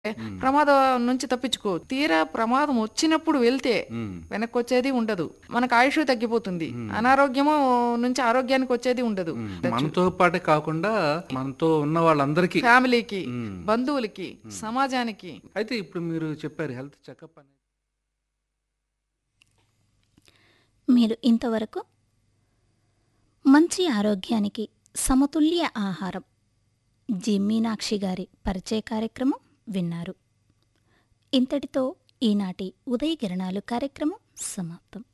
ప్రమాదం నుంచి తప్పించుకో తీరా ప్రమాదం వచ్చినప్పుడు వెళ్తే ఉమ్. వెనక్కి వచ్చేది ఉండదు మనకు ఆయుష్ తగ్గిపోతుంది అనారోగ్యము నుంచి ఆరోగ్యానికి వచ్చేది ఉండదు మనతో పాటే కాకుండా మనతో ఉన్న వాళ్ళందరికీ ఫ్యామిలీకి ఉమ్. బంధువులకి సమాజానికి అయితే ఇప్పుడు మీరు చెప్పారు హెల్త్ చెకప్ అనేది మీరు ఇంతవరకు మంచి ఆరోగ్యానికి సమతుల్య ఆహారం జి మీనాక్షి గారి పరిచయ కార్యక్రమం విన్నారు ఇంతటితో ఈనాటి ఉదయ కిరణాలు కార్యక్రమం సమాప్తం